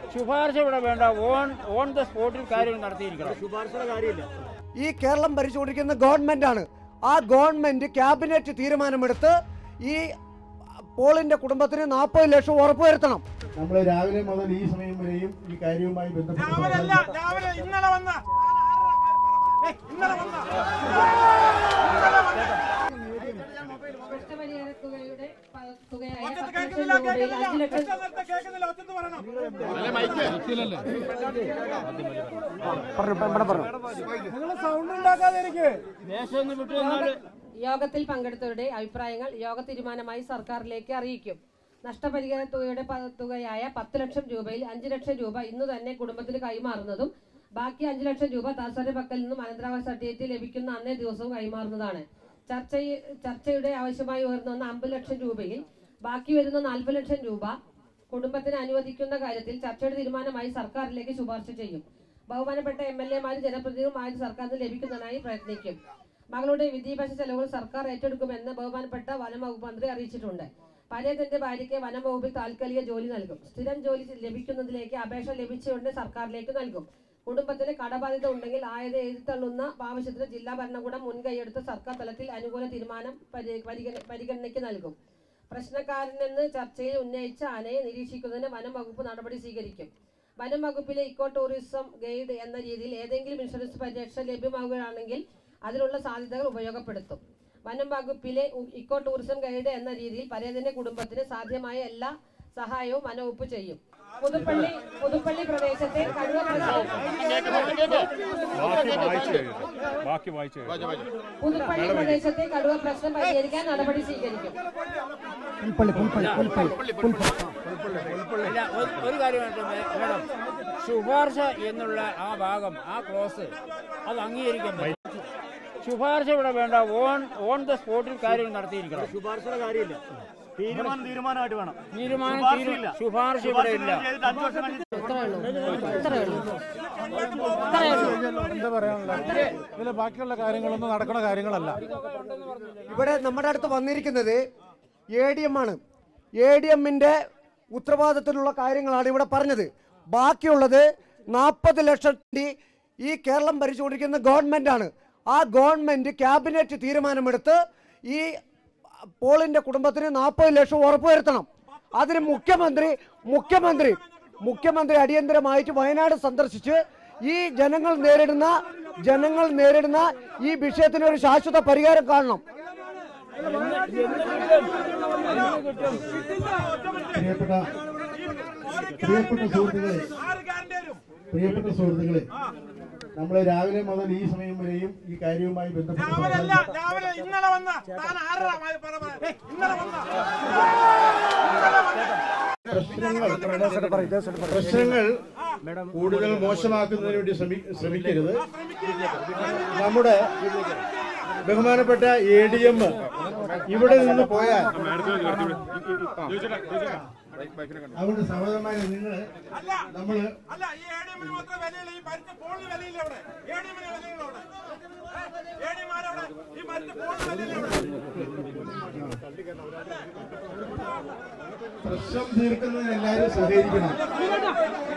ശുപാർശ ഇവിടെ വേണ്ട ഓൺ ഓൺ ദ സ്പോട്ടിൽ കാര്യങ്ങൾ നടത്തിയിരിക്കണം ശുപാർശയുടെ കാര്യമില്ല ഈ കേരളം ഭരിച്ചുകൊണ്ടിരിക്കുന്ന ഗവൺമെന്റാണ് ആ ഗവൺമെന്റ് ക്യാബിനറ്റ് തീരുമാനമെടുത്ത് ഈ പോളിന്റെ കുടുംബത്തിന് നാൽപ്പത് ലക്ഷം ഉറപ്പുവരുത്തണം നമ്മൾ രാവിലെ മുതൽ ഈ സമയം വരെയും ഈ കാര്യവുമായി ബന്ധപ്പെട്ട് രാവിലെ സംസാരിച്ചു. രാവിലെ ഇന്നലെ വന്ന ഇന്നലെ വന്ന നഷ്ടപരിഹാര തുകയുടെ പ- തുകയായ ഒച്ചത്ത് പത്ത് ലക്ഷം കേൾക്കുന്നില്ല രൂപയിൽ കേൾക്കുന്നില്ല അഞ്ച് ലക്ഷം ഒച്ച നേരത്തെ കേൾക്കുന്നില്ല ഒച്ചത്ത് പറയണം നിങ്ങൾ സൗണ്ട് ഉണ്ടാക്കാതെ ഇരിക്കേ ദേശം ഒന്ന് വിട്ടു നിന്നാല് യോഗത്തിൽ പങ്കെടുത്തവരുടെ അഭിപ്രായങ്ങൾ യോഗ തീരുമാനമായി സർക്കാരിലേക്ക് അറിയിക്കും നഷ്ടപരിഹാര തുകയുടെ പ- തുകയായ പത്ത് ലക്ഷം രൂപയിൽ അഞ്ച് ലക്ഷം രൂപ ഇന്ന് തന്നെ കുടുംബത്തിന് കൈമാറുന്നതും ബാക്കി അഞ്ച് ലക്ഷം രൂപ തഹസറിന്റെ പക്കൽ നിന്നും അനന്തരാവകാശ സർട്ടിഫിക്കറ്റ് ലഭിക്കുന്ന അന്നേ ദിവസവും കൈമാറുന്നതാണ് ചർച്ച ചർച്ചയുടെ ആവശ്യമായി ഉയർന്നു വന്ന അമ്പത് ലക്ഷം രൂപയിൽ ബാക്കി വരുന്ന നാൽപ്പത് ലക്ഷം രൂപ കുടുംബത്തിന് അനുവദിക്കുന്ന കാര്യത്തിൽ ചർച്ചയുടെ തീരുമാനമായി സർക്കാരിലേക്ക് ശുപാർശ ചെയ്യും ബഹുമാനപ്പെട്ട എം എൽ എമാരും ജനപ്രതിനിധികളുമായത് സർക്കാരിന് ലഭിക്കുന്നതിനായി പ്രയത്നിക്കും മകളുടെ വിദ്യാഭ്യാസ ചെലവുകൾ സർക്കാർ ഏറ്റെടുക്കുമെന്ന് ബഹുമാനപ്പെട്ട വനം വകുപ്പ് മന്ത്രി അറിയിച്ചിട്ടുണ്ട് പരേതന്റെ ഭാര്യയ്ക്ക് വനം വകുപ്പിൽ താൽക്കാലിക ജോലി നൽകും സ്ഥിരം ജോലി ലഭിക്കുന്നതിലേക്ക് അപേക്ഷ ലഭിച്ചുകൊണ്ട് സർക്കാരിലേക്ക് നൽകും കുടുംബത്തിന് കടബാധ്യത ഉണ്ടെങ്കിൽ ആയത് എഴുതിത്തള്ളുന്ന ആവശ്യത്തിന് ജില്ലാ ഭരണകൂടം മുൻകൈയെടുത്ത് സർക്കാർ തലത്തിൽ അനുകൂല തീരുമാനം പരി- പരിഗണ- പരിഗണനയ്ക്ക് നൽകും പ്രശ്നക്കാരനെന്ന് ചർച്ചയിൽ ഉന്നയിച്ച ആനയെ നിരീക്ഷിക്കുന്നതിന് വനം വകുപ്പ് നടപടി സ്വീകരിക്കും വനം വകുപ്പിലെ ഇക്കോ ടൂറിസം ഗൈഡ് എന്ന രീതിയിൽ ഏതെങ്കിലും ഇൻഷുറൻസ് പരിരക്ഷ ലഭ്യമാവുകയാണെങ്കിൽ അതിനുള്ള സാധ്യതകൾ ഉപയോഗപ്പെടുത്തും വനം വകുപ്പിലെ ഉ- ഇക്കോ ടൂറിസം ഗൈഡ് എന്ന രീതിയിൽ പരേതന്റെ കുടുംബത്തിന് സാധ്യമായ എല്ലാ സഹായവും വനം വകുപ്പ് ചെയ്യും പുതുപ്പള്ളി പുതുപ്പള്ളി പ്രദേശത്തെ കടുവ പ്രശ്നം പുതുപ്പള്ളി പ്രദേശത്തെ കടുവ പ്രശ്നം പരിഹരിക്കാൻ നടപടി സ്വീകരിക്കും അല്ല ഒരു- ഒരു കാര്യം മേഡം ശുപാർശ എന്നുള്ള ആ ഭാഗം ആ ക്ലോസ് അത് അംഗീകരിക്കാൻ പറ്റും ശുപാർശ ഇവിടെ വേണ്ട ഓൺ ഓൺ ദ സ്പോട്ടിൽ കാര്യങ്ങൾ നടത്തിയിരിക്കണം ശുപാർശയുടെ കാര്യമില്ല തീരുമാനം തീരുമാനമായിട്ട് വേണം തീരുമാനം ശുപാർശയില്ല. തീരു- ശുപാർശ ഇവിടെ ഇല്ല ചെയ്തിട്ട് അഞ്ച് വർഷം കഴിഞ്ഞ് ഇത്രയേ ഉള്ളൂ ഇത്രയേ ഉള്ളൂ ഇത്രയേ ഉള്ളൂ എന്താ പറയാനുള്ളത് ഇതിലെ ബാക്കിയുള്ള കാര്യങ്ങളൊന്നും നടക്കുന്ന കാര്യങ്ങളല്ല ഇവിടെ നമ്മുടെ അടുത്ത് വന്നിരിക്കുന്നത് എ ഡി എം ആണ് എ ഡി എമ്മിൻ്റെ ഉത്തരവാദിത്തത്തിലുള്ള കാര്യങ്ങളാണ് ഇവിടെ പറഞ്ഞത് ബാക്കിയുള്ളത് നാൽപ്പത് ലക്ഷം ഈ കേരളം ഭരിച്ചുകൊണ്ടിരിക്കുന്ന ഗവൺമെൻറ്റാണ് ആ ഗവൺമെൻറ് ക്യാബിനറ്റ് തീരുമാനമെടുത്ത് ഈ പോളിൻ്റെ കുടുംബത്തിന് നാൽപ്പത് ലക്ഷം ഉറപ്പുവരുത്തണം അതിന് മുഖ്യമന്ത്രി മുഖ്യമന്ത്രി മുഖ്യമന്ത്രി അടിയന്തരമായിട്ട് വയനാട് സന്ദർശിച്ച് ഈ ജനങ്ങൾ നേരിടുന്ന ജനങ്ങൾ നേരിടുന്ന ഈ വിഷയത്തിന് ഒരു ശാശ്വത പരിഹാരം കാണണം പ്രിയപ്പെട്ട പ്രിയപ്പെട്ട സുഹൃത്തുക്കളെ ആറ് ഗ്യാരണ്ടി തരും പ്രിയപ്പെട്ട സുഹൃത്തുക്കളെ നമ്മൾ രാവിലെ മുതൽ ഈ സമയം വരെയും ഈ കാര്യവുമായി ബന്ധപ്പെട്ട് രാവിലെ അല്ല സംസാരിച്ചു. രാവിലെ ഇന്നലെ വന്ന താൻ ആറര പറ പറ. ഏയ്, ഇന്നലെ വന്ന പ്രശ്നങ്ങൾ പ്രശ്നങ്ങൾ കൂടുതൽ മോശമാക്കുന്നതിന് വേണ്ടി ശ്രമി- ശ്രമിക്കരുത് നമ്മുടെ ബഹുമാനപ്പെട്ട എ ഡി എം ഇവിടെ നിന്ന് പോയാൽ അവരുടെ സഹോദരന്മാരെ നിങ്ങൾ അല്ല നമ്മള് അല്ല ഈ എ ഡി എമ്മിന് മാത്രം വിലയില്ല ഈ മരിച്ച പോളിന് വിലയില്ല അവിടെ എ ഡി എമ്മിന് വിലയില്ല അവിടെ എ ഡി എമ്മാരവിടെ ഈ മരിച്ച പോളിന് വിലയില്ല അവിടെ പ്രശ്നം തീർക്കുന്നതിന് എല്ലാവരും സഹകരിക്കണം